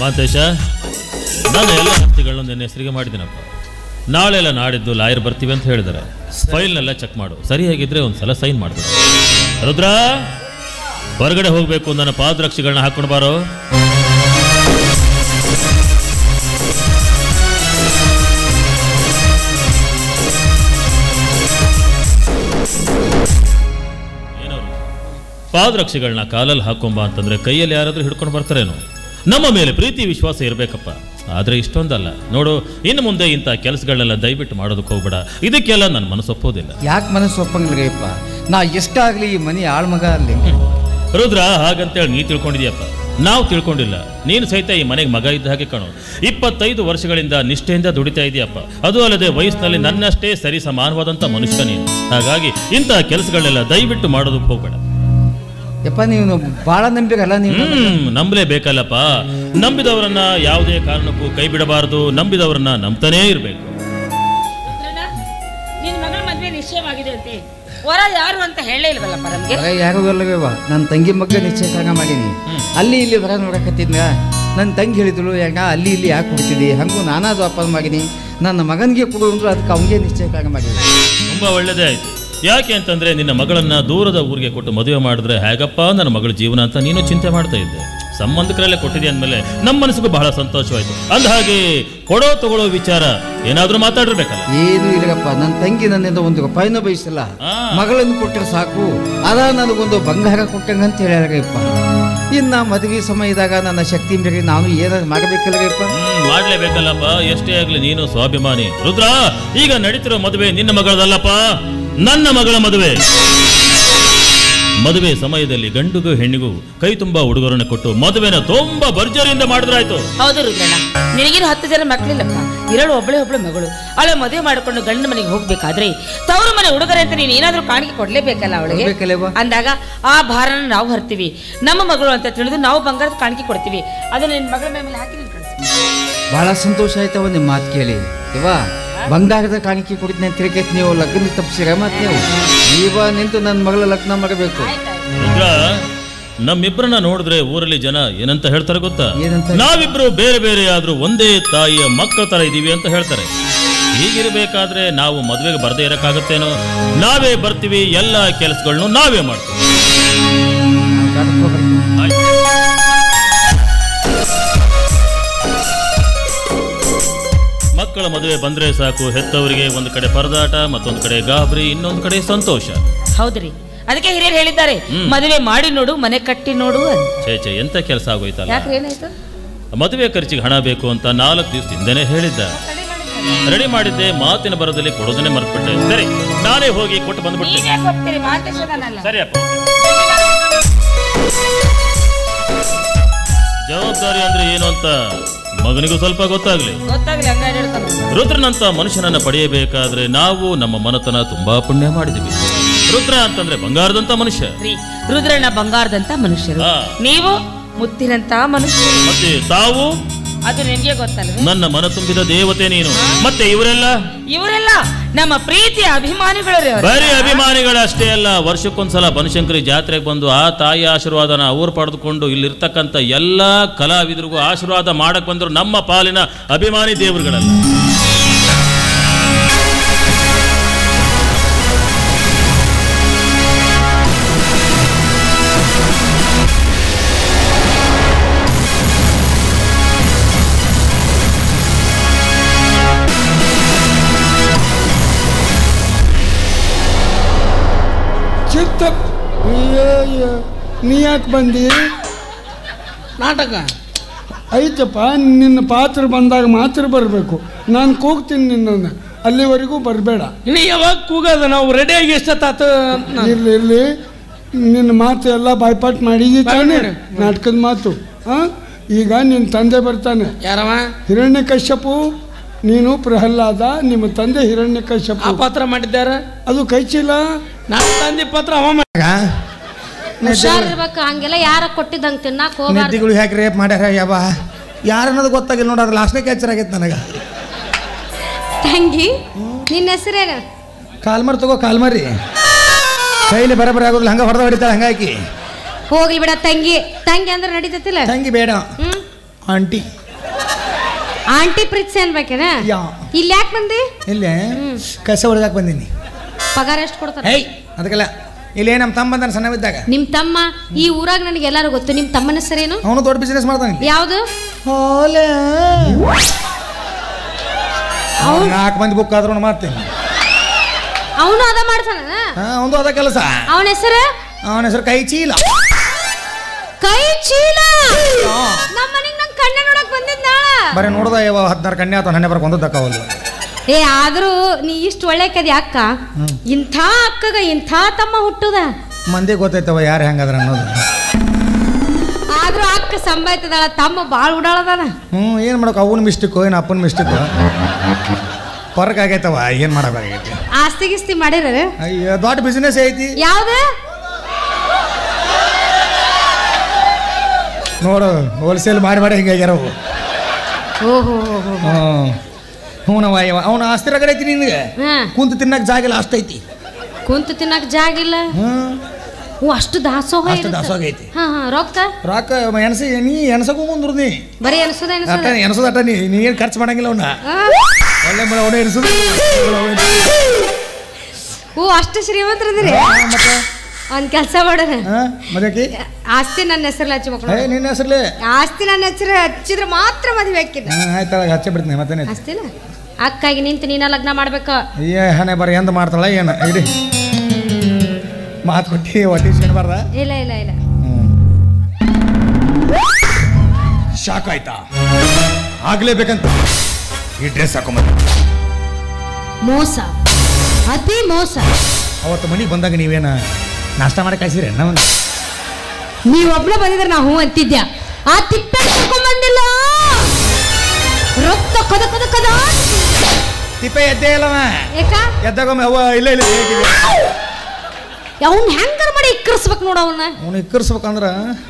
ಮಾತೇಶ ನಾನು ಎಲ್ಲ ಆಸ್ತಿಗಳನ್ನ ನಿನ್ನ ಹೆಸರಿಗೆ ಮಾಡಿದ್ದೀನಪ್ಪ ನಾಳೆ ಎಲ್ಲ ನಾಡಿದ್ದು ಲಾಯರ್ ಬರ್ತೀವಿ ಅಂತ ಹೇಳಿದ್ದಾರೆ ಫೈಲ್ನೆಲ್ಲ ಚೆಕ್ ಮಾಡು ಸರಿಯಾಗಿದ್ರೆ ಒಂದ್ಸಲ ಸೈನ್ ಮಾಡ್ಬಿಡು ರುದ್ರ ಹೊರಗಡೆ ಹೋಗ್ಬೇಕು ನನ್ನ ಪಾದರಕ್ಷೆಗಳನ್ನ ಹಾಕೊಂಡು ಬಾರೋ ಏನವ್ರು ಪಾದರಕ್ಷೆಗಳನ್ನ ಕಾಲಲ್ಲಿ ಹಾಕೊಂಬ ಅಂತಂದ್ರೆ ಕೈಯಲ್ಲಿ ಯಾರಾದ್ರೂ ಹಿಡ್ಕೊಂಡು ಬರ್ತಾರೇನೋ ನಮ್ಮ ಮೇಲೆ ಪ್ರೀತಿ ವಿಶ್ವಾಸ ಇರಬೇಕಪ್ಪ ಆದ್ರೆ ಇಷ್ಟೊಂದಲ್ಲ ನೋಡು ಇನ್ನು ಮುಂದೆ ಇಂಥ ಕೆಲಸಗಳನ್ನೆಲ್ಲ ದಯವಿಟ್ಟು ಮಾಡೋದಕ್ಕೆ ಹೋಗ್ಬೇಡ ಇದಕ್ಕೆಲ್ಲ ನನ್ನ ಮನಸ್ಸು ಒಪ್ಪೋದಿಲ್ಲ ಯಾಕೆ ಮನಸ್ಸು ಒಪ್ಪಂಗಿಲ್ಲಗಪ್ಪ ನಾ ಎಷ್ಟಾಗ್ಲಿ ಈ ಮನೆ ಆಳ್ಮಗ ಅಲ್ಲಿ ರುದ್ರ ಹಾಗಂತೇಳಿ ನೀ ತಿಳ್ಕೊಂಡಿದ್ಯಪ್ಪ ನಾವು ತಿಳ್ಕೊಂಡಿಲ್ಲ ನೀನು ಸಹಿತ ಈ ಮನೆಗೆ ಮಗ ಇದ್ದ ಹಾಗೆ ಕಾಣು ಇಪ್ಪತ್ತೈದು ವರ್ಷಗಳಿಂದ ನಿಷ್ಠೆಯಿಂದ ದುಡಿತಾ ಇದೆಯಪ್ಪ ಅದು ಅಲ್ಲದೆ ವಯಸ್ಸಿನಲ್ಲಿ ನನ್ನಷ್ಟೇ ಸರಿ ಸಮಾನವಾದಂಥ ಮನುಷ್ಯ ನೀನು ಹಾಗಾಗಿ ಇಂತಹ ಕೆಲಸಗಳನ್ನೆಲ್ಲ ದಯವಿಟ್ಟು ಮಾಡೋದಕ್ಕೆ ಹೋಗ್ಬೇಡ ಯಪ್ಪ ನೀವು ಭಾಳ ನಂಬಿರಲ್ಲ ನೀವು ಹ್ಮ್ ನಂಬಲೇಬೇಕಲ್ಲಪ್ಪ ನಂಬಿದವರನ್ನ ಯಾವುದೇ ಕಾರಣಕ್ಕೂ ಕೈ ಬಿಡಬಾರದು ನಂಬಿದವರನ್ನ ನಂಬ್ತಾನೇ ಇರಬೇಕು ನಿನ್ ಮಗಳ ಮದ್ವೆ ನಿಶ್ಚಯವಾಗಿದೆ ಅಂತೆ ವರ ಯಾರು ಅಂತ ಹೇಳೇ ಇಲ್ವಲ್ಲಪ್ಪ ನಮ್ಗೆ ಬರ ಯಾರು ಅಲ್ಲವೇವ ನನ್ನ ತಂಗಿ ಮಗ ನಿಶ್ಚಯಕಾಗ ಮಾಡೀನಿ ಅಲ್ಲಿ ಇಲ್ಲಿ ಬರ ನೋಡಕತ್ತಿದ್ನ ನನ್ನ ತಂಗಿ ಹೇಳಿದಳು ಯಾಕ ಅಲ್ಲಿ ಇಲ್ಲಿ ಯಾಕೆ ಕೊಡ್ತಿದ್ದಿ ಹಂಗೂ ನಾನಾ ಜೋಪಾನ ಮಾಡೀನಿ ನನ್ನ ಮಗನಿಗೆ ಕೊಡು ಅಂದ್ರು ಅದಕ್ಕೆ ಅವನಿಗೆ ನಿಶ್ಚಯಕಾಗ ಮಾಡೀನಿ ತುಂಬಾ ಒಳ್ಳೇದೇ ಆಯ್ತು ಯಾಕೆ ಅಂತಂದ್ರೆ ನಿನ್ನ ಮಗಳನ್ನ ದೂರದ ಊರಿಗೆ ಕೊಟ್ಟು ಮದುವೆ ಮಾಡಿದ್ರೆ ಹೇಗಪ್ಪ ನನ್ನ ಮಗಳ ಜೀವನ ಅಂತ ನೀನು ಚಿಂತೆ ಮಾಡ್ತಾ ಇದ್ದೆ ಸಂಬಂಧಿಕರಲ್ಲೇ ಕೊಟ್ಟಿದೆ ಅಂದಮೇಲೆ ನಮ್ಮ ಮನಸ್ಸಿಗೂ ಬಹಳ ಸಂತೋಷವಾಯ್ತು ಅಂದ ಹಾಗೆ ಕೊಡೋ ತಗೊಳ್ಳೋ ವಿಚಾರ ಏನಾದ್ರೂ ಮಾತಾಡಿರ್ಬೇಕಲ್ಲ ಏನು ಇಲ್ಲಗಪ್ಪ ನನ್ನ ತಂಗಿ ನನ್ನಿಂದ ಒಂದು ರೂಪಾಯಿನೂ ಬಯಸಿಲ್ಲ ಆ. ಮಗಳನ್ನು ಕೊಟ್ಟರೆ ಸಾಕು ಅದ ನನಗೊಂದು ಬಂಗಾರ ಕೊಟ್ಟಂಗ ಅಂತ ಹೇಳ್ಯಾರಗಪ್ಪ ಇನ್ನ ಮದುವೆ ಸಮಯದಾಗ ನನ್ನ ಶಕ್ತಿ ಮೇರೆಗೆ ನಾನು ಏನಾದ್ರು ಮಾಡಬೇಕಲ್ಲಗಪ್ಪ ಹ್ಮ್ ಮಾಡ್ಲೇಬೇಕಲ್ಲಪ್ಪ ಎಷ್ಟೇ ಆಗ್ಲಿ ನೀನು ಸ್ವಾಭಿಮಾನಿ ರುದ್ರ ಈಗ ನಡೀತಿರೋ ಮದುವೆ ನಿನ್ನ ಮಗಳದಲ್ಲಪ್ಪ ನನ್ನ ಮಗಳ ಮದುವೆ ಮದುವೆ ಸಮಯದಲ್ಲಿ ಗಂಡಿಗೂ ಹೆಣ್ಣಿಗೂ ಕೈ ತುಂಬಾ ಉಡುಗೊರನ್ನು ಕೊಟ್ಟು ಮದುವೆನ ತುಂಬಾ ಭರ್ಜರಿಯಿಂದ ಮಾಡಿದ್ರಾಯ್ತು ಹೌದು ರುದ್ರಣ್ಣ ನಿನಗೇನು ಹತ್ತು ಜನ ಮಕ್ಕಳಿಲ್ಲಪ್ಪ ಇರಳು ಒಬ್ಬಳೆ ಒಬ್ಬಳು ಮಗಳು ಅವಳೆ ಮದುವೆ ಮಾಡಿಕೊಂಡು ಗಂಡನ ಮನೆಗೆ ಹೋಗ್ಬೇಕಾದ್ರೆ ತವರು ಮನೆ ಹುಡುಗರೆ ಅಂತ ನೀನು ಏನಾದ್ರೂ ಕಾಣಿಕೆ ಕೊಡ್ಲೇಬೇಕಲ್ಲ ಅವಳಿಗೆ ಕೊಡ್ಬೇಕಲ್ಲೇವ್ವ? ಅಂದಾಗ ಆ ಭಾರನ ನಾವು ಹರ್ತೀವಿ ನಮ್ಮ ಮಗಳು ಅಂತ ತಿಳಿದು ನಾವು ಬಂಗಾರದ ಕಾಣಿಕೆ ಕೊಡ್ತೀವಿ ಅದನ್ನ ನಿನ್ನ ಮಗಳ ಮೇಲೆ ಹಾಕಿ ನೀನು ಕಳಿಸ್ತೀವಿ ಬಹಳ ಸಂತೋಷ ಆಯ್ತವ ನಿಮ್ಮ ಮಾತು ಕೇಳಿ ಇವ ಬಂಗಾರದ ಕಾಣಿಕೆ ಕುಡಿದ್ನೆ ಅಂತ ತಿರುಗೈತಿ ನೀವು ಲಗ್ನ ತಪ್ಪಿಸಿರ ಮತ್ತೆ ನೀವು ನೀವ ನಿಂತು ನನ್ನ ಮಗಳ ಲಗ್ನ ಮಾಡಬೇಕು ರುದ್ರ ನಮ್ಮಿಬ್ಬರನ್ನ ನೋಡಿದ್ರೆ ಊರಲ್ಲಿ ಜನ ಏನಂತ ಹೇಳ್ತಾರೆ ಗೊತ್ತಾ ಏನಂತ? ನಾವಿಬ್ರು ಬೇರೆ ಬೇರೆ ಆದ್ರೂ ಒಂದೇ ತಾಯಿಯ ಮಕ್ಕಳ ತರ ಇದೀವಿ ಅಂತ ಹೇಳ್ತಾರೆ ಹೀಗಿರ್ಬೇಕಾದ್ರೆ ನಾವು ಮದುವೆಗೆ ಬರದೇ ಇರಕ್ಕಾಗತ್ತೇನೋ ನಾವೇ ಬರ್ತೀವಿ ಎಲ್ಲ ಕೆಲಸಗಳನ್ನು ನಾವೇ ಮಾಡ್ತೀವಿ ಆಯ್ತು. ಮಕ್ಕಳ ಮದುವೆ ಬಂದ್ರೆ ಸಾಕು ಹೆತ್ತವರಿಗೆ ಒಂದು ಕಡೆ ಪರದಾಟ ಮತ್ತೊಂದು ಕಡೆ ಗಾಬರಿ ಇನ್ನೊಂದು ಕಡೆ ಸಂತೋಷ ಹೌದ್ರಿ ಅದಕ್ಕೆ ಹಿರಿಯರು ಹೇಳಿದ್ದಾರೆ ಮದುವೆ ಮಾಡಿ ನೋಡು ಮನೆ ಕಟ್ಟಿ ನೋಡು ಅಂತ ಛೇ ಛೇ ಎಂತ ಕೆಲಸ ಆಗೋಯ್ತಲ್ಲ ಯಾಕ್ರಿ ಏನಾಯ್ತು ಮದುವೆ ಖರ್ಚಿಗೆ ಹಣ ಬೇಕು ಅಂತ ನಾಲ್ಕು ದಿವಸದಿಂದನೇ ಹೇಳಿದ್ದ ರೆಡಿ ಮಾಡಿದ್ದೆ ಮಾತಿನ ಬರದಲ್ಲಿ ಕೊಡೋದನ್ನೇ ಮರ್ತ್ಬಿಟ್ಟೆ ಸರಿ ನಾನೇ ಹೋಗಿ ಕೊಟ್ಟು ಬಂದ್ಬಿಡ್ತೇನೆ ನೀವ್ಯಾಕ್ ಹೋಗ್ತೀರಿ ಮಾತೇಶನಲ್ಲ ಸರಿಯಪ್ಪ ಜವಾಬ್ದಾರಿ ಅಂದ್ರೆ ಏನು ಅಂತ ಮಗನಿಗೂ ಸ್ವಲ್ಪ ಗೊತ್ತಾಗ್ಲಿ ಗೊತ್ತಾಗ್ಲಿ ಹಂಗ ಹೇಳ್ತಾನೆ ರುದ್ರನಂತ ಮನುಷ್ಯನನ್ನ ಪಡೆಯಬೇಕಾದ್ರೆ ನಾವು ನಮ್ಮ ಮನತನ ತುಂಬಾ ಪುಣ್ಯ ಮಾಡಿದ್ವಿ ರುದ್ರ ಅಂತಂದ್ರೆ ಬಂಗಾರದಂತ ಮನುಷ್ಯ ರೀ ರುದ್ರಣ್ಣ ಬಂಗಾರದಂತ ಮನುಷ್ಯರು ಹಾ. ನೀವು ಮುತ್ತಿನಂತ ಮನುಷ್ಯರು ಮತ್ತೆ ತಾವು ಅದು ನಿಮ್ಗೆ ಗೊತ್ತಲ್ವೇ ನನ್ನ ಮನ ತುಂಬಿದ ದೇವತೆ ನೀನು ಮತ್ತೆ ಇವರೆಲ್ಲ ಇವರೆಲ್ಲ ನಮ್ಮ ಪ್ರೀತಿಯ ಅಭಿಮಾನಿಗಳು ರೀ ಅವ್ರು. ಬರೀ ಅಭಿಮಾನಿಗಳಷ್ಟೇ ಅಲ್ಲ ವರ್ಷಕ್ಕೊಂದ್ಸಲ ಬನಶಂಕರಿ ಜಾತ್ರೆಗೆ ಬಂದು ಆ ತಾಯಿ ಆಶೀರ್ವಾದನ ಅವ್ರು ಪಡೆದುಕೊಂಡು ಇಲ್ಲಿರ್ತಕ್ಕಂಥ ಎಲ್ಲ ಕಲಾವಿದರಿಗೂ ಆಶೀರ್ವಾದ ಮಾಡಕ್ ಬಂದ್ರು ನಮ್ಮ ಪಾಲಿನ ಅಭಿಮಾನಿ ದೇವರುಗಳಲ್ಲ ಚಿತ್ತ ಅಯ್ಯಯ್ಯ, ನೀ ಯಾಕೆ ಬಂದಿ ನಾಟಕ ಐತಪ್ಪ ನಿನ್ನ ಪಾತ್ರ ಬಂದಾಗ ಮಾತ್ರ ಬರಬೇಕು ನಾನು ಕೂಗ್ತೀನಿ ನಿನ್ನನ್ನು ಅಲ್ಲಿವರೆಗೂ ಬರಬೇಡ ಇನ್ನು ಯಾವಾಗ ಕೂಗದ ನಾವು ರೆಡಿಯಾಗಿ ಎಷ್ಟೊತ್ತಾತ ಇರ್ಲಿ ಇರ್ಲಿ ನಿನ್ನ ಮಾತು ಎಲ್ಲ ಬಾಯ್ಪಾಟ್ ಮಾಡಿದಿ ತಾನೆ ಮಾಡಿ. ನಾಟಕದ ಮಾತು ಆ ಈಗ ನಿನ್ನ ತಂದೆ ಬರ್ತಾನೆ ಯಾರವ ಹಿರಣ್ಯ ಕಶ್ಯಪು ನೀನು ಪ್ರಹ್ಲಾದ ನಿಮ್ಮ ತಂದೆ ಹಿರಣ್ಯ ಆ ಕಶ್ಯಪು ಪಾತ್ರ ಮಾಡಿದ್ದಾರ ಅದು ಕೈಚೀಲ ನನ್ನ ತಂದೆ ಪತ್ರ ಅವ ಮಾಡಿ ಹುಷಾರಿರ್ಬೇಕು ಹಂಗೆಲ್ಲ ಯಾರ ಕೊಟ್ಟಿದ್ದಂಗೆ ತಿನ್ನಾಕ ಹೋಗ್ಬಾರ್ದು ನಿದ್ದಿಗಳು ಯಾಕೆ ರೇಪ್ ಮಾಡ್ಯಾರ ಯಾವ ಯಾರು ಅನ್ನೋದು ಗೊತ್ತಾಗಿಲ್ಲ ನೋಡ ಅದು ಲಾಸ್ಟ್ನೇ ಕ್ಯಾಚರ್ ಆಗೈತೆ ನನಗೆ ತಂಗಿ ನಿನ್ನ ಹೆಸರೇನ ಕಾಲ್ಮರ್ ತಗೋ ಕಾಲ್ಮರಿ ಕೈಲಿ ಬರಬರ ಆಗೋದಿಲ್ಲ ಹಂಗೆ ಹೊಡೆದ ಹೊಡಿತಾಳೆ ಹಂಗಾಕಿ ಹೋಗ್ಲಿ ಬಿಡ ತಂಗಿ ತಂಗಿ ಅಂದ್ರೆ ನಡೀತತಿಲ್ಲ ತಂಗಿ ಬೇಡ ಹ್ಮ್ ಆಂಟಿ ಆಂಟಿ ಪ್ರೀತ್ಸಿ ಅನ್ಬೇಕೇನ ಯಾ ಇಲ್ಲಿ ಯಾಕೆ ಬಂದಿ ಇಲ್ಲೇ ಕಸ ಹೊಡೆದಾಕ್ ಬಂದೀನಿ ಪಗಾರ ಎಷ್ಟು ಕೊಡ್ತಾರ ಹೇಯ್ ಅದಕ್ಕೆಲ್ಲ ಇಲ್ಲೇ ನಮ್ಮ ತಮ್ಮ ಬಂದಾನ ಸಣ್ಣವಿದ್ದಾಗ ನಿಮ್ ತಮ್ಮ ಈ ಊರಾಗ ನನಗೆ ಎಲ್ಲಾರು ಗೊತ್ತು ನಿಮ್ ತಮ್ಮನ ಹೆಸರೇನು ಅವನು ದೊಡ್ಡ ಬಿಸ್ನೆಸ್ ಮಾಡ್ತಾನೆ ಯಾವ್ದು ಹೋಲೆ ಅವ್ನು ನಾಲ್ಕು ಮಂದಿ ಬುಕ್ ಆದ್ರೂ ಮಾಡ್ತೀನಿ ಅವನು ಅದ ಮಾಡ್ತಾನ ಹಾ ಅವನು ಅದ ಕೆಲಸ ಅವನ ಹೆಸರು ಅವನ ಹೆಸರು ಕೈ ಚೀಲ ಕೈ ಚೀಲ ನಮ್ಮ ಮನೆಗ್ ನಂಗೆ ಕಣ್ಣ ನೋಡಕ್ ಬಂದಿದ್ದ ಬರೀ ನೋಡ್ದ ಇವ ಹದಿನಾರು ಕನ್ಯಾ ಆತ ನನ್ನೆ ಬರ್ಕೊಂಡು ದಕ್ಕವಲ್ಲ ಏ ಆದ್ರೂ ನೀ ಇಷ್ಟು ಒಳ್ಳೆ ಕದಿ ಅಕ್ಕ ಇಂಥ ಅಕ್ಕಗ ಇಂಥ ತಮ್ಮ ಹುಟ್ಟುದ ಮಂದಿ ಗೊತ್ತೈತವ ಯಾರು ಹೆಂಗದ್ರ ಅನ್ನೋದು ಆದ್ರೂ ಅಕ್ಕ ಸಂಬಾಯ್ತದಾಳ ತಮ್ಮ ಬಾಳ್ ಉಡಾಳದಾನ ಹ್ಞೂ ಏನು ಮಾಡಬೇಕು ಅವನ ಮಿಸ್ಟೇಕು ಏನು ಅಪ್ಪನ ಮಿಸ್ಟೇಕು ಪರ್ಕ್ ಆಗೈತವ ಏನು ಮಾಡಬೇಕಾಗೈತಿ ಆಸ್ತಿ ಗಿಸ್ತಿ ಮಾಡಿರ ಅಯ್ಯ ದೊಡ್ಡ ಬಿಸ್ನೆಸ್ ಐತಿ ಯಾವ್ದು ನೋಡು ಹೋಲ್ಸೇಲ್ ಮಾಡಿ ಮಾಡಿ ಹಿಂಗಾಗ್ಯಾರ ಅವು ಓಹೋ ಹೋ ಹೋ ಹ್ಞೂ ಹ್ಞೂನವ ಇವ ಅವನ ಆಸ್ತಿ ರಗಡೆ ಐತಿ ನಿನಗೆ ಹಾ ಕುಂತು ತಿನ್ನಕ್ಕೆ ಜಾಗ ಇಲ್ಲ ಅಷ್ಟೈತಿ ಕುಂತು ತಿನ್ನಕ್ ಜಾಗಿಲ್ಲ ಹ್ಞೂ ಓ ಅಷ್ಟು ದಾಸೋಹ ಅಷ್ಟು ಇರುತ್ತೆ. ದಾಸೋಹ ಐತಿ ಹಾ ಹಾ ರೊಕ್ಕ ರಾಕ ಎಣಸಿ ನೀ ಎಣಸಕ್ಕೂ ಮುಂದ್ರು ನೀ ಬರೀ ಅನ್ಸದ ಅಟ್ಟ ಅನ್ಸದ ಎಣಸೋದು ಅಟ್ಟ ನೀ ನೀ ಏನು ಖರ್ಚು ಮಾಡಂಗಿಲ್ಲ ಅವನ್ನ ಒಳ್ಳೆ ಮಳೆ ಅವನೇ ಎಣಸೋದು ಓ ಅಷ್ಟು ಶ್ರೀಮಂತರದಿರಿ ಮತ್ತೆ ಒಂದ್ ಕೆಲಸ ಮಾಡೋಣ ಹಾಂ ಮದ್ಯಾಕಿ ಆಸ್ತಿ ನನ್ನ ಹೆಸರಲ್ಲಿ ಹಚ್ಬೇಕು ಏ ನಿನ್ನ ಹೆಸರ್ಲೆ ಆಸ್ತಿ ನನ್ನ ಹೆಸರು ಹಚ್ಚಿದ್ರೆ ಮಾತ್ರ ಮದುವೆ ಹಾಕಿಲ್ಲ ಹಾಂ ಆಯ್ತಲ್ಲ ಹಚ್ಚಿ ಬಿಡ್ತೀನಿ ಮತ್ತೇನೆ ಅಸ್ತಿಲ್ಲ ಅಕ್ಕಾಗಿ ನಿಂತು ನೀನ ಲಗ್ನ ಮಾಡ್ಬೇಕು ಏ ಹಣೆ ಬರ ಎಂದ ಮಾಡ್ತಾಳ ಏನು ಇಡಿ ಮಾತು ಕೊಟ್ಟು ಹೊಟ್ಟಿ ಸಿಣಬಾರ್ದ ಇಲ್ಲ ಇಲ್ಲ ಇಲ್ಲ ಶಾಕ್ ಆಯ್ತಾ ಆಗ್ಲೇಬೇಕಂತ ಈ ಡ್ರೆಸ್ ಹಾಕೊಂಬಂದ ಮೋಸ ಅತಿ ಮೋಸ ಅವತ್ತು ಮನೆಗೆ ಬಂದಾಗ ನೀವೇನ ನಾಷ್ಟ ಮಾಡಿ ಕಳ್ಸಿರಿ ನಮ್ಮ ನೀವೊಬ್ಳೆ ಬಂದಿದ್ರೆ ನಾ ಹೂ ಅಂತಿದ್ಯ ಆ ತಿಪ್ಪೆ ಕರ್ಕೊಂಡ್ ಬಂದಿಲ್ಲ ರಕ್ತ ಕದ ಕದ ಕದ ತಿಪ್ಪೆ ಎದ್ದೇ ಇಲ್ಲವ ಏಕ ಎದ್ದಾಗೊಮ್ಮೆ ಅವ್ವ ಇಲ್ಲ ಇಲ್ಲ ಹೇಗಿದೆ ಅವ್ನ್ ಹೆಂಗಾರ ಮಾಡಿ ಇಕ್ಕರ್ಸ್ಬೇಕು ನೋಡ ಅವನ್ನ ಅವನು ಇಕ್ಕರ್ಸ್ಬೇಕಂದ್ರ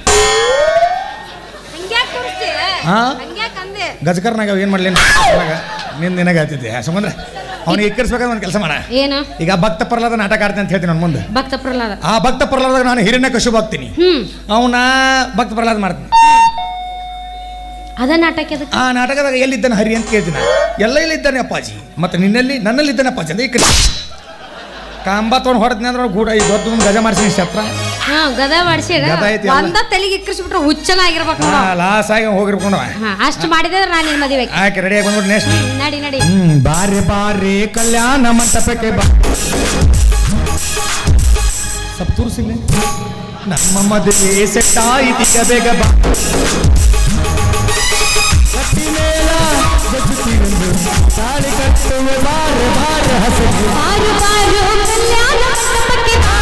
ಹಂಗ್ಯಾಕ್ ತೋರಿಸ್ತೀಯ ಹಾ? ಹಂಗ್ಯಾಕ್ ಅಂದೆ ಗಜಕರ್ನಾಗ ಏನು ಮಾಡ್ಲಿ ನಿನ್ನ ನಿನಗೆ ಆಯ್ತೈತಿ ಸುಮ್ಮಂದ್ರೆ ಅವ್ನಿಗೆ ಇಕ್ಕರ್ಸ್ಬೇಕಂದ್ರೆ ಒಂದು ಕೆಲಸ ಮಾಡ ಏನು ಈಗ ಭಕ್ತ ಪ್ರಹ್ಲಾದ ನಾಟಕ ಆಡ್ತೀನಿ ಅಂತ ಹೇಳ್ತೀನಿ ನನ್ನ ಮುಂದೆ ಭಕ್ತ ಪ್ರಹ್ಲಾದ ಆ ಭಕ್ತ ಪ್ರಹ್ಲಾದಾಗ ನಾನು ಹಿರಣ್ಯ ಕಶುಬ ಆಗ್ತೀನಿ ಹ್ಮ್ ಅವನ ಭಕ್ತ ಪ್ರಹ್ಲಾದ ಮಾಡ್ತೀನಿ ಅದ ನಾಟಕ ಅದಕ್ಕೆ ಆ ನಾಟಕದಾಗ ಎಲ್ಲಿದ್ದಾನೆ ಹರಿ ಅಂತ ಕೇಳ್ತೀನಿ ನಾನು. ಎಲ್ಲ ಎಲ್ಲಿದ್ದಾನೆ ಅಪ್ಪಾಜಿ ಮತ್ತೆ ನಿನ್ನಲ್ಲಿ ನನ್ನಲ್ಲಿ ಇದ್ದಾನೆ ಅಪ್ಪಾಜಿ ಅಂತ ಈ ಕಡೆ ಕಾಂಬ ತೊಗೊಂಡು ಹೊಡೆದ್ನಿ ಅಂದ್ರೆ ಗೂಡ ಈ ದೊಡ್ಡ ಒಂದು ಗಜ ಮಾಡಿಸಿ ಶಸ್ತ್ರ ಹಾ ಗದ ಮಾಡಿಸಿರ ಗದ ಐತಿ ಎಲ್ಲ. ಒಂದ ತಲೆಗೆ ಇಕ್ಕರ್ಸ್ಬಿಟ್ರೆ ಹುಚ್ಚನ ಆಗಿರ್ಬೇಕು ನೋಡು. ಲಾಸ್ ಆಗಿ ಹೋಗಿರ್ಕೊಂಡವ ಹಾ ಅಷ್ಟು ಮಾಡಿದ್ರೆ ನಾನು ನಿನ್ ಮದುವೆ ಆಕೆ ರೆಡಿಯಾಗಿ ಬಂದ್ಬಿಟ್ಟು ನೆಕ್ಸ್ಟ್ ನಡಿ ನಡಿ ಹ್ಮ್ ಬಾರಿ ಬಾರಿ ಕಲ್ಯಾಣ ಮಂಟಪಕ್ಕೆ ಬಾ ಸ್ವಲ್ಪ ತೋರಿಸಿಲ್ಲ ನಮ್ಮ ಮದುವೆ ಸೆಟ್ ಆಯ್ತೀಗ ಬೇಗ ಬಾ ಕಟ್ಟಿ ಮೇಲ ಗಜುತ್ತಿರೆಂದು ತಾಳಿ ಕಟ್ಟುವೆ ಬಾರೆ ಬಾರೆ ಹಸಿರು ಬಾರು ಬಾರು ಕಲ್ಯಾಣ ಮಂಟಪಕ್ಕೆ ಬಾ.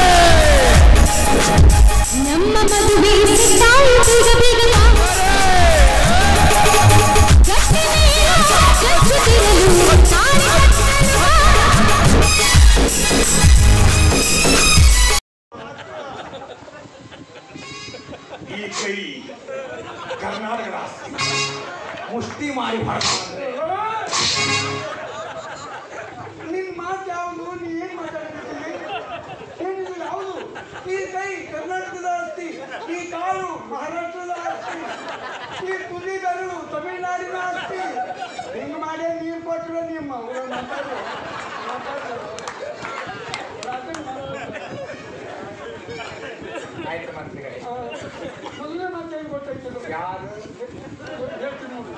ನಮ್ಮ ಮದುವೆ ಸಿಕ್ಕಾಯಿತು ಈಗ ಬೇಗ ಬಾ. ಗಟ್ಟಿ ಮೇಳ ಗಚ್ಚುತ್ತಿರಲು ತಾಳಿ ಕಟ್ಟಲು ಬಾ. ಈ ಕೈ ಕರ್ನಾಟಕದ ಆಸ್ತಿ ಮುಷ್ಟಿ ಮಾಡಿ ಮಾಡ್ಕೊಂಡ್ರೆ ನಿನ್ ಮಾತು ಯಾವುದು ನೀ ಏನ್ ಮಾತಾಡ್ತಿದ್ದೀನಿ ಏನಿದು ಯಾವುದು ಈ ಕೈ ಕರ್ನಾಟಕದ ಆಸ್ತಿ ಈ ಕಾಲು ಮಹಾರಾಷ್ಟ್ರದ ಆಸ್ತಿ ಈ ತುದಿ ಬೆರಳು ತಮಿಳ್ನಾಡಿನ ಆಸ್ತಿ ಹಿಂಗ್ ಮಾಡೇ ನೀರು ಕೊಟ್ಟರು ನಿಮ್ಮ ಅವ್ರು ಮಾತಾಡು ಮಾತಾಡು. ಆಯ್ತು ಮಂತ್ರಿಗಳೇ ಆ, ಮೊದಲನೇ ಮಾತು ಏನ್ ಗೊತ್ತಾಯ್ತು ಯಾರು ಹೇಳ್ತೀನಿ ನೋಡಿ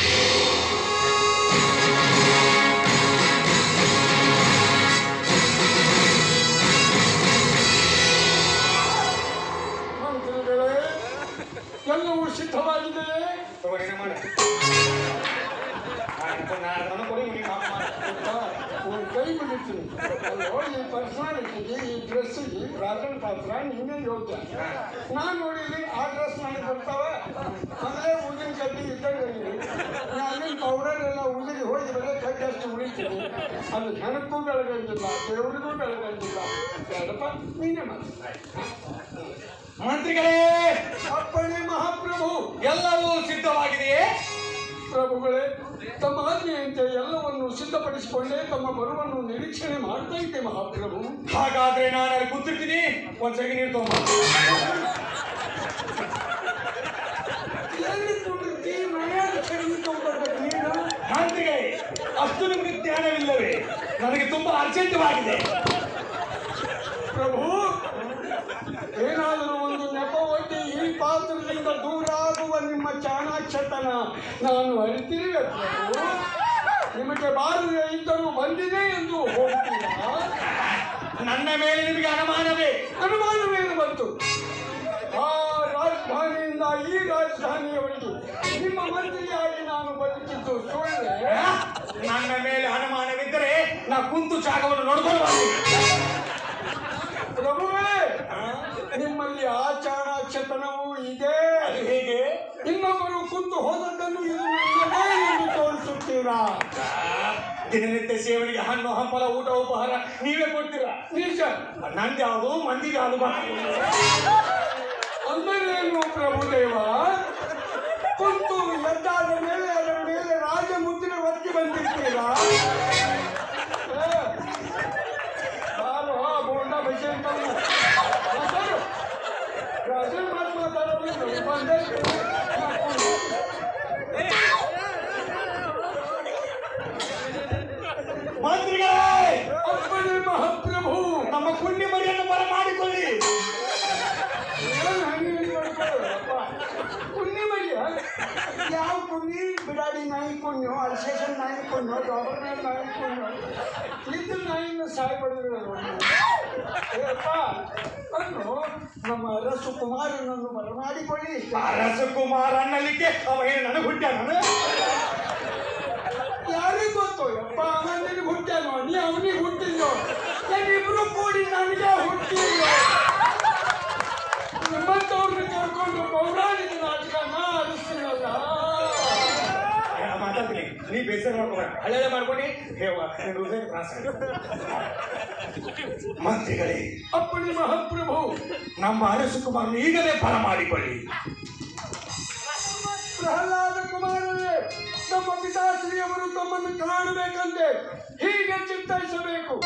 ಮಂತ್ರಿಗಳೇ ಎಲ್ಲವೂ ಸಿದ್ಧವಾಗಿದೆ ತಗೋರಿನ ಮಾಡ ನಾನು ಕೊಡಿ ನೀವು ಮಾತು ಮಾಡಿ ಒಂದು ಕೈ ಬಿಡುತ್ತೀನಿ ಅಲ್ಲೋ ಈ ಪರ್ಸನಾಲಿಟಿಗೆ ಈ ಡ್ರೆಸ್ಸಿಗೆ ರಾಜನ್ ಪಾತ್ರ ನಿನ್ನೆ ಯೋಗ್ಯ ನಾನು ನೋಡಿಲಿ ಆ ಡ್ರೆಸ್ ನನಗೆ ಬರ್ತಾವ ಅಂದ್ರೆ ಊದಿನ ಕಡ್ಡಿ ಇದ್ದಂಗೆ ನಾನು ಪೌಡರ್ ಎಲ್ಲ ಉದುರಿ ಹೋಗಿ ಬರೀ ಕಡ್ಡಷ್ಟು ಉಳಿತೀನಿ ಅದು ನನಗೂ ಬೆಳಗಂಗಿಲ್ಲ ದೇವರಿಗೂ ಬೆಳಗಂಗಿಲ್ಲ ಬೇಡಪ್ಪ ನೀನೇ ಮಾಡಿ ಮಂತ್ರಿಗಳೇ ಅಪ್ಪಣೆ ಮಹಾಪ್ರಭು ಎಲ್ಲವೂ ಸಿದ್ಧವಾಗಿದೆಯೇ ಪ್ರಭುಗಳೇ ತಮ್ಮ ಆಜ್ಞೆಯಂತೆ ಎಲ್ಲವನ್ನು ಸಿದ್ಧಪಡಿಸಿಕೊಂಡೇ ತಮ್ಮ ಬರುವನ್ನು ನಿರೀಕ್ಷಣೆ ಮಾಡ್ತಾ ಇದ್ದೆ ಮಹಾಪ್ರಭು ಹಾಗಾದ್ರೆ ನಾನು ಅಲ್ಲಿ ಕೂತಿರ್ತೀನಿ ಒಂದ್ಸರಿ ನೀರು ತಗೊಂಬ ಎಲ್ಲಿ ಕೂಡಿರ್ತಿ ಅಷ್ಟು ನಿಮಗೆ ಜ್ಞಾನವಿಲ್ಲವೇ ನನಗೆ ತುಂಬಾ ಅರ್ಜೆಂಟವಾಗಿದೆ ಪ್ರಭು ಏನಾದರೂ ಒಂದು ನೆಪ ಒಡ್ಡಿ ಈ ಪಾತ್ರದಿಂದ ದೂರ ಆಗುವ ನಿಮ್ಮ ಚಾಣಾಕ್ಷತನ ನಾನು ಅರಿತಿರುವೆ ಪ್ರಭು ನಿಮಗೆ ಬಾರದೆ ಇದ್ದರೂ ಬಂದಿದೆ ಎಂದು ಹೋಗ್ತೀರಾ ನನ್ನ ಮೇಲೆ ನಿಮಗೆ ಅನುಮಾನವೇ ಅನುಮಾನವೇನು ಬಂತು ಆ ರಾಜಧಾನಿಯಿಂದ ಈ ರಾಜಧಾನಿಯವರೆಗೆ ನಿಮ್ಮ ಮಂತ್ರಿಯಾಗಿ ನಾನು ಬದುಕಿದ್ದು ಸುಳ್ಳೆ ನನ್ನ ಮೇಲೆ ಅನುಮಾನವಿದ್ದರೆ ನಾ ಕುಂತು ಜಾಗವನ್ನು ನೋಡ್ಕೊಂಡು ಬಂದೆ ಪ್ರಭುವೇ ನಿಮ್ಮಲ್ಲಿ ಆ ಚಾಣಾಕ್ಷತನವೂ ಇದೆ ಅದು ಹೇಗೆ ಇನ್ನೊಬ್ಬರು ಕುಂತು ಹೋದದ್ದನ್ನು ಇದು ನನ್ನದೇ ಎಂದು ತೋರಿಸುತ್ತೀರಾ ದಿನನಿತ್ಯ ಸೇವನೆಗೆ ಹಣ್ಣು ಹಂಪಲ ಊಟ ಉಪಹಾರ ನೀವೇ ಕೊಡ್ತೀರಾ ನಿಜ ನಂದು ಯಾವುದು ಮಂದಿಗೆ ಯಾವುದು ಅಂದರೇನು ಪ್ರಭುದೇವ ಕುಂತು ಎದ್ದಾದ ಮೇಲೆ ಅದರ ಮೇಲೆ ರಾಜಮುದ್ರೆ ಒತ್ತಿ ಬಂದಿರ್ತೀರಾ ಏ, ಬಾರೋ, ಬೋಂಡ ಬಜೆ ಅಂತವ್ನು. ಮಾತಾಡು. ರಾಜನ್ ಮಾತು ಮಾತಾಡೋದು ಬಂದೇ ಮಂತ್ರಿಗಳೇ ಅಪ್ಪಣೆ ಮಹಾಪ್ರಭು ನಮ್ಮ ಪುಣ್ಯ ಮರಿಯನ್ನು ಬರ ಮಾಡಿಕೊಳ್ಳಿ ಏನ್ ಹಂಗೆ ಹಿಂಗೆ ಮಾಡ್ಕೊಳ್ಳೋದಪ್ಪ? ಪುಣ್ಯ ಮರಿಯ ಯಾವ ಪುಣ್ಯ ಬಿಡಾಡಿ ನಾಯಿ ಪುಣ್ಯ ಅಲ್ಸೇಷನ್ ನಾಯಿ ಪುಣ್ಯ ಗವರ್ನರ್ ನಾಯಿ ಪುಣ್ಯ ಇದ್ದು ನಾಯಿನ ಸಾಯ್ ಪಡೆದಿರೋದು ಏಪ್ಪ ಅನ್ನು ನಮ್ಮ ಅರಸು ಕುಮಾರನನ್ನು ಬರಮಾಡಿಕೊಳ್ಳಿ ಅರಸಕುಮಾರ ಅನ್ನಲಿಕ್ಕೆ ಅವ ಏನು ನನಗೆ ಹುಟ್ಟ ನಾನು ಯಾರಿಗೆ ಗೊತ್ತು ಯಪ್ಪ ಅವನಿಗೆ ಹುಟ್ಟ್ಯಾನೋ ನೀ ಅವನಿಗೆ ಹುಟ್ಟಿದ್ಯೋ ಇಬ್ರು ಕೂಡಿ ನನಗೆ ಹುಟ್ಟಿಲ್ಲ ನಿಮ್ಮಂತವ್ರನ್ನ ಕರ್ಕೊಂಡು ಪೌರಾಣಿಕ ನಾಟಕ ನಾ ಆಡಿಸ್ತೀನಲ್ಲ ಮಾತಾಡ್ತೀನಿ ನೀ ಬೇಸರ ಮಾಡ್ಕೊಬೇಡ ಹಳ್ಳೆ ಮಾಡ್ಕೊಂಡು ಹೇವ ನಿನ್ನ ಹೃದಯ ತ್ರಾಸ ಮಂತ್ರಿಗಳೇ ಅಪ್ಪಣೆ ಮಹಾಪ್ರಭು ನಮ್ಮ ಅರಸಕುಮಾರನು ಈಗಲೇ ಬರ ಮಾಡಿಕೊಳ್ಳಿ ಪ್ರಹ್ಲಾದ ಕುಮಾರರೇ ನಮ್ಮ ಪಿತಾಶ್ರೀಯವರು ತಮ್ಮನ್ನು ಕಾಣಬೇಕಂತೆ ಹೀಗೆ ಚಿತ್ತೈಸಬೇಕು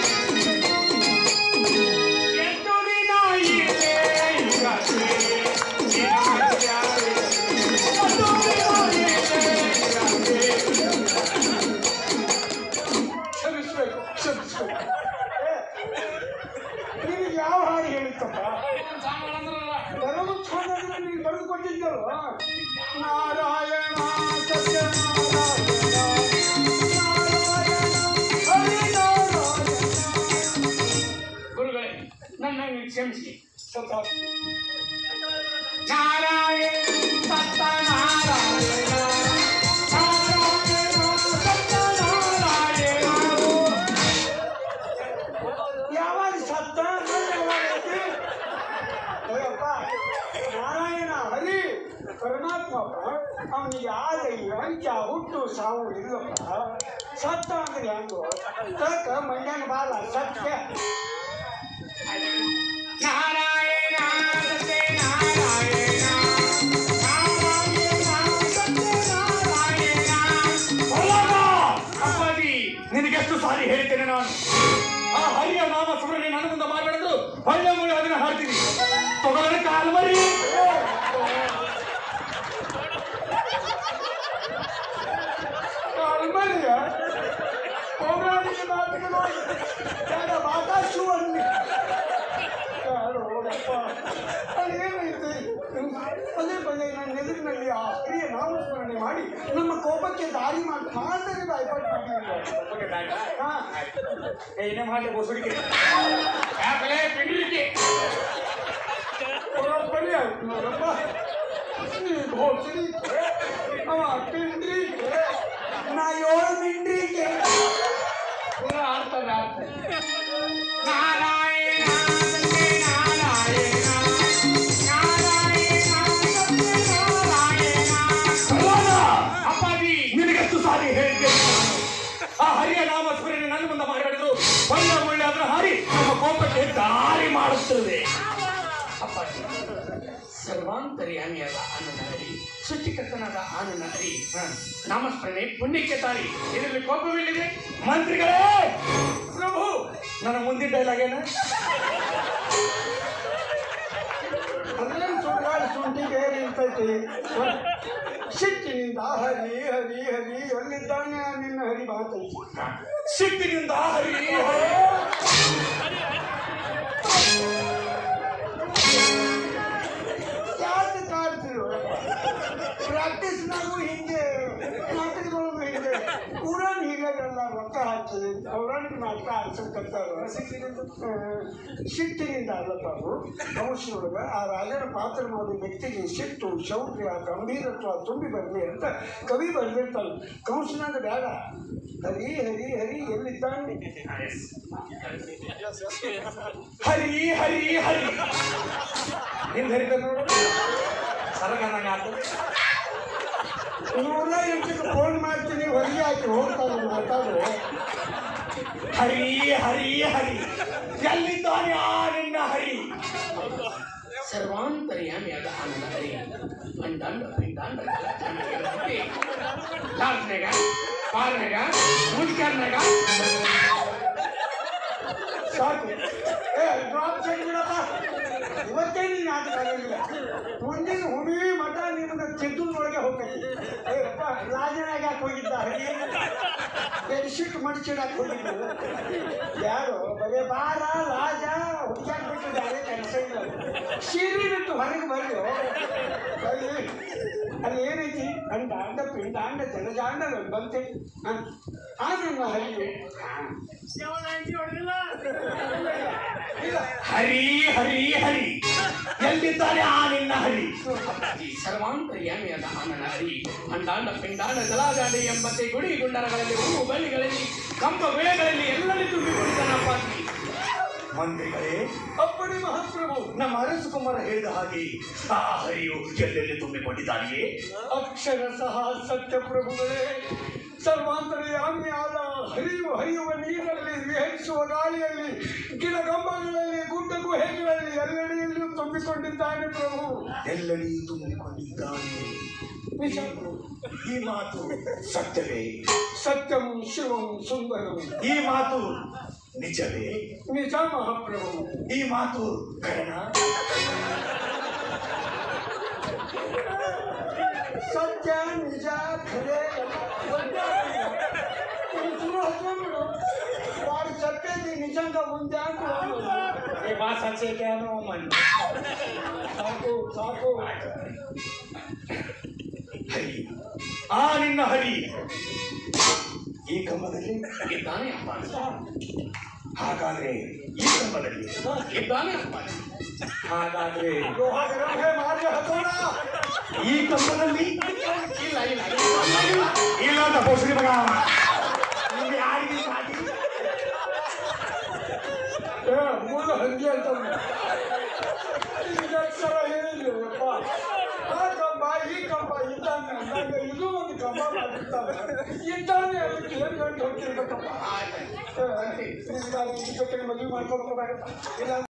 ಕ್ಷಮಿಸ್ಬೇಕು ಕ್ಷಮಿಸ್ಬೇಕು ಏ, ನಿನಗೆ ಯಾವ ಹಾಡು ಹೇಳಿತ್ತಪ್ಪ ಬರಮುಚ್ಚಾದ್ರೆ ನೀನು ಬರೆದು ಕೊಟ್ಟಿದ್ದಲ್ವ ನಾರಾಯಣ ಸತ್ಯನಾರಾಯಣ ನಾರಾಯಣ ಹರಿನಾರಾಯಣ ಗುರುಗಳೇ ನನ್ನನ್ನು ಕ್ಷಮಿಸಿ ಸತ ನಾರಾಯಣ ಸತ್ತ ನಾರಾಯಣ ನಾರಾಯಣ ಸತ್ತ ನಾರಾಯಣ ಯಾವಾಗ ಸತ್ತ ಅಯ್ಯಪ್ಪ ನಾರಾಯಣ ಹರಿ ಪರಮಾತ್ಮ ಅವನಿಗೆ ಆದ ಈ ಅಂಚ ಹುಟ್ಟು ಸಾವು ಇಲ್ಲಪ್ಪ ಸತ್ತ ಅಂದ್ರೆ ಹೆಂಗು ತಕ್ಕ ಮಂಡ್ಯನ ಬಾಲ ಸತ್ಯ ನಾರಾಯಣ ಸತ್ಯ ನಾರಾಯಣ ನಾರಾಯಣ ಸತ್ಯ ನಾರಾಯಣ ಹೊಲಗ! ಅಪ್ಪಾಜಿ ನಿನಗೆಷ್ಟು ಸಾರಿ ಹೇಳ್ತೇನೆ ನಾನು ಆ ಹರಿಯ ನಾಮ ಸ್ಮರಣೆ ನನ್ನ ಮುಂದೆ ಮಾತಾಡಿದ್ರು ಒಳ್ಳೆ ಮುಳ್ಳೆ ಅದನ್ನ ಹಾಡ್ತೀನಿ ತಗೊಳ್ಳಿ ಕಾಲು ಮರಿ ಕಾಲ್ಮರಿಯ ಪೌರಾಣಿಕ ನಾಟಕದಲ್ಲಿ ಬೇಡ ಬಾಕಾಶು ಅನ್ನಿ ನೋಡಪ್ಪ ಅದೇನೈತೆ ಪದೇ ಪದೇ ನನ್ನ ಎದುರಿನಲ್ಲಿ ಆ ಸ್ತ್ರೀಯ ನಾಮಸ್ಮರಣೆ ಮಾಡಿ ನಮ್ಮ ಕೋಪಕ್ಕೆ ದಾರಿ ಮಾಡಿ ಮಾತರಿ ಬಾಯ್ಪಾಟ್ ಮಾಡಿಲ್ಲ ಹಾ ಏನೇ ಮಾಡಲಿ ಬೋಸುಡಿಕೆ ಯಾಕಲೇ ಪಿಂಡ್ಲಿಕ್ಕೆ ಬರೋಬ್ಬರಿ ಆಯ್ತು ನೋಡಪ್ಪ ನೀ ಘೋಷಣಿಕೆ ಅವ ಪಿಂಡ್ರಿಕೆ ನಾ ಏಳು ಮಿಂಡ್ರಿಕೆ ಪುನಃ ಆಡ್ತಾನೆ ಆಡ್ತಾನೆ ನಾರಾಯಣ ಸತ್ಯ ನಾರಾಯಣ ನಾರಾಯಣ ಸತ್ಯ ನಾರಾಯಣ ಅಪ್ಪಾಜಿ ನಿನಗೆಷ್ಟು ಸಾರಿ ಹೇಳ್ತೇನೆ ಆ ಹರಿಯ ನಾಮ ಸ್ಮರಣೆ ನನ್ನ ಮುಂದೆ ಮಾತಾಡಿದ್ರು ಒಳ್ಳೆ ಒಳ್ಳೆ ಅದರ ಹಾರಿ ನಮ್ಮ ಕೋಪಕ್ಕೆ ದಾರಿ ಮಾಡುತ್ತದೆ ಅಪ್ಪಾಜಿ ಸರ್ವಾಂತರ್ಯಾಮಿಯಾದ ಆನಂದ ಹರಿ ಸೃಷ್ಟಿಕರ್ತನಾದ ಆನಂದ ಹರಿ ನಾಮಸ್ಮರಣೆ ಪುಣ್ಯಕ್ಕೆ ತಾರಿ ಇದರಲ್ಲಿ ಕೋಪವಿಲ್ಲಿದೆ ಮಂತ್ರಿಗಳೇ ಪ್ರಭು ನನ್ನ ಮುಂದಿನ ಡೈಲಾಗ್ ಏನು ಅದೇನು ಸುಡ್ಗಾಡು ಶುಂಠಿಗೆ ನಿಲ್ತೈತಿ ಸಿಟ್ಟಿನಿಂದ ಹರಿ ಹರಿ ಹರಿ ಎಲ್ಲಿದ್ದಾನೆ ಆ ನಿನ್ನ ಹರಿ ಮಾತೈತಿ ಸಿಟ್ಟಿನಿಂದ ಹರಿ ಹರಿ ಯಾಕೆ ಕಾಡ್ತಿರು ಪ್ರಾಕ್ಟೀಸ್ನಾಗೂ ಹಿಂಗೆ ನಾಟಕದೊಳಗೂ ಹಿಂಗೆ ಊರನ್ ಹೀಗೆಲ್ಲ ರೊಕ್ಕ ಹಾಕ್ತದೆ ಅವ್ರನ್ನ ನಾಟಕ ಆಡ್ಸಕ್ಕಂತಾರ ಸಿಟ್ಟಿನಿಂದ ಅಲ್ಲಪ್ಪ ಅವರು ವಂಶದೊಳಗ ಆ ರಾಜನ ಪಾತ್ರ ಮಾಡೋ ವ್ಯಕ್ತಿಗೆ ಸಿಟ್ಟು ಶೌರ್ಯ ಗಂಭೀರತ್ವ ತುಂಬಿ ಬರಲಿ ಅಂತ ಕವಿ ಬರೆದಿರ್ತಾನೆ ಕಂಸನಾಗ ಬೇಡ ಹರಿ ಹರಿ ಹರಿ ಎಲ್ಲಿದ್ದಾನೆ ಹರಿ ಹರಿ ಹರಿ ನಿಂದ ಹರಿದ ನೋಡು ಸರಗನಂಗ ಆಗ್ತದೆ ನೂರ ಎಂಟಕ್ಕೆ ಫೋನ್ ಮಾಡ್ತೀನಿ ಹೊರಗೆ ಹಾಕಿ ಹೋಗ್ತಾನೆ ಮಾತಾಡು ಹರಿ ಹರಿ ಹರಿ ಎಲ್ಲಿದ್ದಾನೆ ಆ ನಿನ್ನ ಹರಿ ಸರ್ವಾಂತರ್ಯಾಮಿಯಾದ ಆನಂದ ಹರಿ ಅಂಡಾಂಡ ಪಿಂಡಾಂಡ ಲಾಸ್ನಾಗ ಪಾಲ್ನಾಗ ಮುನ್ಕಾರ್ನಾಗ ಸಾಕು ಏ ಡ್ರಾಪ್ ಬಿಡಪ್ಪ ಇವತ್ತೇ ನೀನು ನಾಟಕ ಆಗಂಗಿಲ್ಲ ಮುಂದಿನ ಹುಡುಗಿ ಮಠ ನಿಮ್ಮನ್ನ ತಿದ್ದುನೊಳಗೆ ಹೋಗ್ಬೇಕು ಏ ಅಪ್ಪ ರಾಜನಾಗ ಯಾಕೆ ಹೋಗಿದ್ದ ಬೆಡ್ಶೀಟ್ ಮಡಿಚಿಡಕ್ಕೆ ಹೋಗಿದ್ದು ಯಾರು ಬರೀ ಬಾರ ರಾಜ ಹುಡುಕ್ಯಾಕ್ ಬಿಟ್ಟಿದ್ದಾರೆ ಕೆಲಸ ಇಲ್ಲ ಸೀರೆ ಬಿಟ್ಟು ಹೊರಗೆ ಬರ್ರಿ ಅಲ್ಲಿ ಅಲ್ಲಿ ಏನೈತಿ ಅಂಡ ಅಂಡ ಪಿಂಡ ಅಂಡ ಜನಜಾಂಡ ಬಂತೆ ಆ ನನ್ನ ಹರಿವು ಇಲ್ಲ ಹರಿ ಹರಿ ಹರಿ ಎಲ್ಲಿದ್ದಾನೆ ಆ ನಿನ್ನ ಹರಿ ಈ ಸರ್ವಾಂತರ್ಯಾಮಿಯಾದ ಆನಂದ ಹರಿ ಅಂಡಾಂಡ ಪಿಂಡಾಂಡ ಜಲಾಜಾಡಿ ಎಂಬತ್ತೆ ಗುಡಿ ಗುಂಡರಗಳಲ್ಲಿ ಹೂವು ಬಳ್ಳಿಗಳಲ್ಲಿ ಕಂಬ ಬೆಳೆಗಳಲ್ಲಿ ಎಲ್ಲೆಲ್ಲಿ ತುಂಬಿಕೊಂಡಿದ್ದಾನಪ್ಪ ಮಂತ್ರಿಗಳೇ ಅಪ್ಪಣೆ ಮಹಾಪ್ರಭು ನಮ್ಮ ಅರಸು ಕುಮಾರ ಹೇಳಿದ ಹಾಗೆ ಆ ಹರಿಯು ಎಲ್ಲೆಲ್ಲಿ ತುಂಬಿಕೊಂಡಿದ್ದಾನೆಯೇ ಅಕ್ಷರ ಸಹ ಸತ್ಯ ಪ್ರಭುಗಳೇ ಸರ್ವಾಂತರ್ಯಾಮಿಯಾದ ಹರಿಯು ಹರಿಯುವ ನೀರಲ್ಲಿ ವಿಹರಿಸುವ ಗಾಳಿಯಲ್ಲಿ ಗಿಡಗಂಬಗಳಲ್ಲಿ ಗುಡ್ಡ ಗುಹೆಗಳಲ್ಲಿ ಎಲ್ಲೆಡೆಯಲ್ಲೂ ತುಂಬಿಕೊಂಡಿದ್ದಾನೆ ಪ್ರಭು ಎಲ್ಲೆಲ್ಲಿ ತುಂಬಿಕೊಂಡಿದ್ದಾನೆ ನಿಜ ಪ್ರಭು. ಈ ಮಾತು ಸತ್ಯವೇ ಸತ್ಯಂ ಶಿವಂ ಸುಂದರಂ ಈ ಮಾತು ನಿಜವೇ ನಿಜ ಮಹಾಪ್ರಭು ಈ ಮಾತು ಕರಣ ಸತ್ಯ ನಿಜ ಖರೆ ಎಲ್ಲ ಒಂದೇ ಆಗಿಲ್ಲ. ಒಂದು ಶುರು ಹಚ್ಕೊಂಡ್ಬಿಡು వాడు చెప్పేది నిజంగా ఉందా అని ಸಾಕು ಸಾಕು ಹರಿ ಆ ನಿನ್ನ ಹರಿ ಈ ಕಂಬದಲ್ಲಿ ಇದ್ದಾನೆ ಅಪ್ಪ ಹಾಗಾದ್ರೆ ಈ ಕಂಬದಲ್ಲಿ ಇದ್ದಾನೆ ಅಪ್ಪ ಹಾಗಾದ್ರೆ ಲೋಹಾಗರೇ ಮಾರಿ ಹತ್ತೋಣ ಈ ಕಂಬದಲ್ಲಿ ಇಲ್ಲ ಇಲ್ಲ ಇಲ್ಲ ಅಂತ ಬೋಸರಿ ಮಗ ನಿಮ್ಗೆ ಯಾರಿಗೆ ಸಾಟಿ ಏ, ಮೂಲ ಹಂಗೆ ಅಂತ ಅಕ್ಷರ ಹೇಳಿಲ್ಲಪ್ಪ ಆ ಕಂಬ ಈ ಕಂಬ ಇದ್ದಾನೆ ಅಂದಾಗ ಇದು ಒಂದು ಕಂಬ ಮಾಡಿರ್ತಾರೆ ಇದ್ದಾನೆ ಅದಕ್ಕೆ ಏನು ಗಂಟು ಹೋಗ್ತಿರ್ಬೇಕಪ್ಪ ಏ, ನಿಮ್ಗೆ ಅಲ್ಲಿ ಜೊತೆಗೆ ಮದುವೆ ಮಾಡ್ಕೊಳ್ಬೇಕಾಗತ್ತ ಇಲ್ಲ